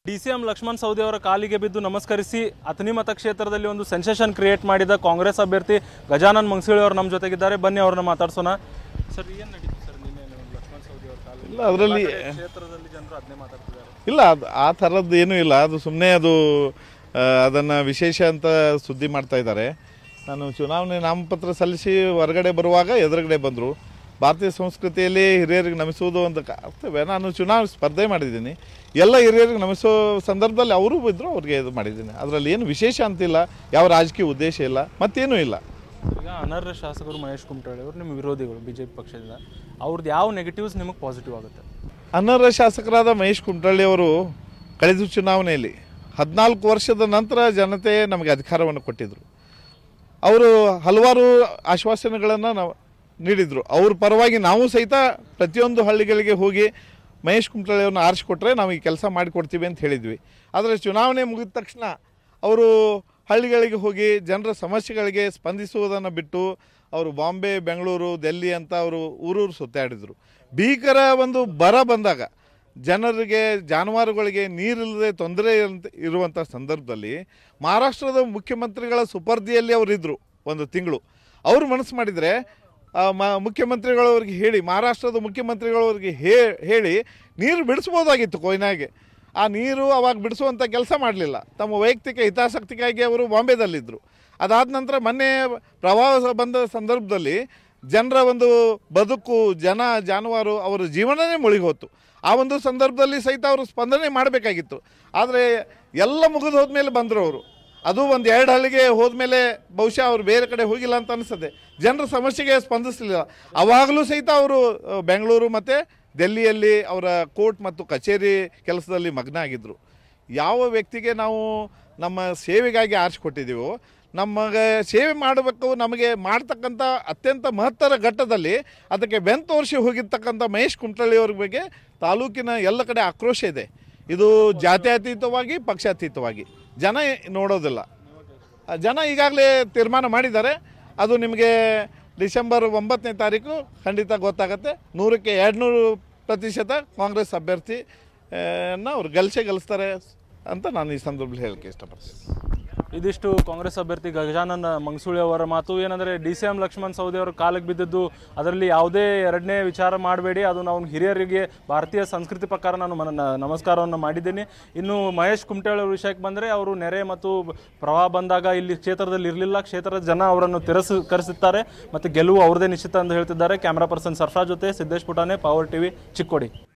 D C M Lakshman Savadi ಅವರ ಕಾಲಿಗೆ ಬಿದ್ದು ನಮಸ್ಕರಿಸಿ ಅಥಣಿ ಮತಕ್ಷೇತ್ರದಲ್ಲಿ ಒಂದು ಸೆನ್ಸೇಷನ್ ಕ್ರಿಯೇಟ್ ಮಾಡಿದ ಕಾಂಗ್ರೆಸ್ ಅಭ್ಯರ್ಥಿ ಗಜಾನನ್ ಮಂಗಸೂಳಿ ಅವರು ನಮ್ಮ ಜೊತೆಗಿದ್ದಾರೆ ಬನ್ನಿ ಅವ್ರನ್ನ ಮಾತಾಡ್ಸೋಣ ಸರ್ ಏನು ನಡೀತು ಸರ್ ನಿನ್ನೆ ಲಕ್ಷ್ಮಣ್ ಸವದಿ ಅವರ ಕಾಲಿಗೆ ಇಲ್ಲ ಅದರಲ್ಲಿ ಕ್ಷೇತ್ರದಲ್ಲಿ ಜನರು ಅದನ್ನೇ ಮಾತಾಡ್ತಿದ್ದಾರೆ ಇಲ್ಲ ಅದು ಆ ಥರದ್ದು ಏನೂ ಇಲ್ಲ ಅದು ಸುಮ್ಮನೆ ಅದು ಅದನ್ನು ವಿಶೇಷ ಅಂತ ಸುದ್ದಿ ಮಾಡ್ತಾ ಇದ್ದಾರೆ ನಾನು ಚುನಾವಣೆ ನಾಮಪತ್ರ ಸಲ್ಲಿಸಿ ಹೊರಗಡೆ ಬರುವಾಗ ಎದುರುಗಡೆ ಬಂದರು ಭಾರತೀಯ ಸಂಸ್ಕೃತಿಯಲ್ಲಿ ಹಿರಿಯರಿಗೆ ನಮಿಸುವುದು ಒಂದು ಕರ್ತವ್ಯ ನಾನು ಚುನಾವಣೆ ಸ್ಪರ್ಧೆ ಮಾಡಿದ್ದೀನಿ ಎಲ್ಲ ಹಿರಿಯರಿಗೆ ನಮಿಸೋ ಸಂದರ್ಭದಲ್ಲಿ ಅವರು ಇದ್ದರು ಅವ್ರಿಗೆ ಇದು ಮಾಡಿದ್ದೀನಿ ಅದರಲ್ಲಿ ಏನು ವಿಶೇಷ ಅಂತಿಲ್ಲ ಯಾವ ರಾಜಕೀಯ ಉದ್ದೇಶ ಇಲ್ಲ ಮತ್ತೇನೂ ಇಲ್ಲ ಈಗ ಅನರ್ಹ ಶಾಸಕರು ಮಹೇಶ್ ಕುಮಟಳ್ಳಿ ಅವರು ನಿಮ್ಮ ವಿರೋಧಿಗಳು ಬಿಜೆಪಿ ಪಕ್ಷದಿಂದ ಅವ್ರದ್ದು ಯಾವ ನೆಗೆಟಿವ್ಸ್ ನಿಮಗೆ ಪಾಸಿಟಿವ್ ಆಗುತ್ತೆ ಅನರ್ಹ ಶಾಸಕರಾದ ಮಹೇಶ್ ಕುಮಟಳ್ಳಿ ಅವರು ಕಳೆದ ಚುನಾವಣೆಯಲ್ಲಿ ಹದಿನಾಲ್ಕು ವರ್ಷದ ನಂತರ ಜನತೆ ನಮಗೆ ಅಧಿಕಾರವನ್ನು ಕೊಟ್ಟಿದ್ದರು ಅವರು ಹಲವಾರು ಆಶ್ವಾಸನೆಗಳನ್ನು ನಾವು ನೀಡಿದರು ಅವ್ರ ಪರವಾಗಿ ನಾವು ಸಹಿತ ಪ್ರತಿಯೊಂದು ಹಳ್ಳಿಗಳಿಗೆ ಹೋಗಿ ಮಹೇಶ್ ಕುಮಟಳ್ಳಿಯವ್ರನ್ನ ಆರಿಸಿಕೊಟ್ರೆ ನಾವು ಈ ಕೆಲಸ ಮಾಡಿಕೊಡ್ತೀವಿ ಅಂತ ಹೇಳಿದ್ವಿ ಆದರೆ ಚುನಾವಣೆ ಮುಗಿದ ತಕ್ಷಣ ಅವರು ಹಳ್ಳಿಗಳಿಗೆ ಹೋಗಿ ಜನರ ಸಮಸ್ಯೆಗಳಿಗೆ ಸ್ಪಂದಿಸುವುದನ್ನು ಬಿಟ್ಟು ಅವರು ಬಾಂಬೆ ಬೆಂಗಳೂರು ದೆಲ್ಲಿ ಅಂತ ಅವರು ಊರೂರು ಸುತ್ತಾಡಿದರು ಭೀಕರ ಒಂದು ಬರ ಬಂದಾಗ ಜನರಿಗೆ ಜಾನುವಾರುಗಳಿಗೆ ನೀರಿಲ್ಲದೆ ತೊಂದರೆ ಇರಂತ- ಇರುವಂಥ ಸಂದರ್ಭದಲ್ಲಿ ಮಹಾರಾಷ್ಟ್ರದ ಮುಖ್ಯಮಂತ್ರಿಗಳ ಸುಪರ್ದಿಯಲ್ಲಿ ಅವರಿದ್ದರು ಒಂದು ತಿಂಗಳು ಅವರು ಮನಸ್ಸು ಮಾಡಿದರೆ ಆ, ಮ ಮುಖ್ಯಮಂತ್ರಿಗಳು ಅವ್ರಿಗೆ ಹೇಳಿ ಮಹಾರಾಷ್ಟ್ರದ ಮುಖ್ಯಮಂತ್ರಿಗಳು ಅವ್ರಿಗೆ ಹೇ ಹೇಳಿ ನೀರು ಬಿಡಿಸ್ಬೋದಾಗಿತ್ತು ಕೊಯ್ನಾಗೆ ಆ ನೀರು ಅವಾಗ ಬಿಡಿಸುವಂಥ ಕೆಲಸ ಮಾಡಲಿಲ್ಲ ತಮ್ಮ ವೈಯಕ್ತಿಕ ಹಿತಾಸಕ್ತಿಗಾಗಿ ಅವರು ಬಾಂಬೆದಲ್ಲಿದ್ದರು ಅದಾದ ನಂತರ ಮೊನ್ನೆ ಪ್ರವಾಹ ಬಂದ ಸಂದರ್ಭದಲ್ಲಿ ಜನರ ಒಂದು ಬದುಕು ಜನ ಜಾನುವಾರು ಅವರ ಜೀವನನೇ ಮುಳುಗೋತು ಆ ಒಂದು ಸಂದರ್ಭದಲ್ಲಿ ಸಹಿತ ಅವರು ಸ್ಪಂದನೆ ಮಾಡಬೇಕಾಗಿತ್ತು ಆದರೆ ಎಲ್ಲ ಮುಗಿದು ಹೋದ್ಮೇಲೆ ಬಂದರು ಅವರು ಅದು ಒಂದು ಎರಡು ಹಳ್ಳಿಗೆ ಹೋದ್ಮೇಲೆ ಬಹುಶಃ ಅವರು ಬೇರೆ ಕಡೆ ಹೋಗಿಲ್ಲ ಅಂತ ಅನಿಸ್ತದೆ ಜನರ ಸಮಸ್ಯೆಗೆ ಸ್ಪಂದಿಸಲಿಲ್ಲ ಅವಾಗಲೂ ಸಹಿತ ಅವರು ಆ, ಬೆಂಗಳೂರು ಮತ್ತು ದೆಲ್ಲಿಯಲ್ಲಿ ಅವರ ಕೋರ್ಟ್ ಮತ್ತು ಕಚೇರಿ ಕೆಲಸದಲ್ಲಿ ಮಗ್ನ ಆಗಿದ್ದರು ಯಾವ ವ್ಯಕ್ತಿಗೆ ನಾವು ನಮ್ಮ ಸೇವೆಗಾಗಿ ಆರಿಸ್ಕೊಟ್ಟಿದ್ದೀವೋ ನಮಗೆ ಸೇವೆ ಮಾಡಬೇಕು ನಮಗೆ ಮಾಡ್ತಕ್ಕಂಥ ಅತ್ಯಂತ ಮಹತ್ತರ ಘಟ್ಟದಲ್ಲಿ ಅದಕ್ಕೆ ಬೆನ್ ತೋರಿಸಿ ಹೋಗಿರ್ತಕ್ಕಂಥ ಮಹೇಶ್ ಕುಮಟಳ್ಳಿಯವ್ರ ಬಗ್ಗೆ ತಾಲೂಕಿನ ಎಲ್ಲ ಕಡೆ ಆಕ್ರೋಶ ಇದೆ ಇದು ಜಾತ್ಯತೀತವಾಗಿ ಪಕ್ಷಾತೀತವಾಗಿ ಜನ ನೋಡೋದಿಲ್ಲ ಆ ಜನ ಈಗಾಗಲೇ ತೀರ್ಮಾನ ಮಾಡಿದ್ದಾರೆ ಅದು ನಿಮಗೆ ಡಿಸೆಂಬರ್ ಒಂಬತ್ತನೇ ತಾರೀಕು ಖಂಡಿತ ಗೊತ್ತಾಗುತ್ತೆ ನೂರಕ್ಕೆ ಎರಡು ನೂರು ಪ್ರತಿಶತ ಕಾಂಗ್ರೆಸ್ ಅಭ್ಯರ್ಥಿ ಆ, ನ ಅವ್ರು ಗೆಲ್ಸೇ ಗೆಲ್ಲಿಸ್ತಾರೆ ಅಂತ ನಾನು ಈ ಸಂದರ್ಭದಲ್ಲಿ ಹೇಳಕ್ಕೆ ಇಷ್ಟಪಡ್ತೀನಿ ಇದಿಷ್ಟು ಕಾಂಗ್ರೆಸ್ ಅಭ್ಯರ್ಥಿ ಗಜಾನನ್ ಮಂಗಸೂಳಿ ಅವರ ಮಾತು ಏನಂದರೆ D C M Lakshman Savadi ಅವರು ಕಾಲಿಗೆ ಬಿದ್ದಿದ್ದು ಅದರಲ್ಲಿ ಯಾವುದೇ ಎರಡನೇ ವಿಚಾರ ಮಾಡಬೇಡಿ ಅದು ನಾವು ಹಿರಿಯರಿಗೆ ಭಾರತೀಯ ಸಂಸ್ಕೃತಿ ಪ್ರಕಾರ ನಾನು ಮನ ನ- ನಮಸ್ಕಾರವನ್ನು ಮಾಡಿದ್ದೀನಿ ಇನ್ನು ಮಹೇಶ್ ಕುಮಟಳ್ಳಿ ಅವ್ರ ವಿಷಯಕ್ಕೆ ಬಂದರೆ ಅವರು ನೆರೆ ಮತ್ತು ಪ್ರವಾಹ ಬಂದಾಗ ಇಲ್ಲಿ ಕ್ಷೇತ್ರದಲ್ಲಿ ಇರಲಿಲ್ಲ ಕ್ಷೇತ್ರದ ಜನ ಅವರನ್ನು ತಿರಸ್ಕರಿಸುತ್ತಾರೆ ಮತ್ತು ಗೆಲುವು ಅವ್ರದೇ ನಿಶ್ಚಿತ ಅಂತ ಹೇಳ್ತಿದ್ದಾರೆ ಕ್ಯಾಮ್ರಾ ಪರ್ಸನ್ ಸರ್ಫಾ ಜೊತೆ ಸಿದ್ದೇಶ್ ಪುಟಾನೆ ಪವರ್ ಟಿವಿ ಚಿಕ್ಕೋಡಿ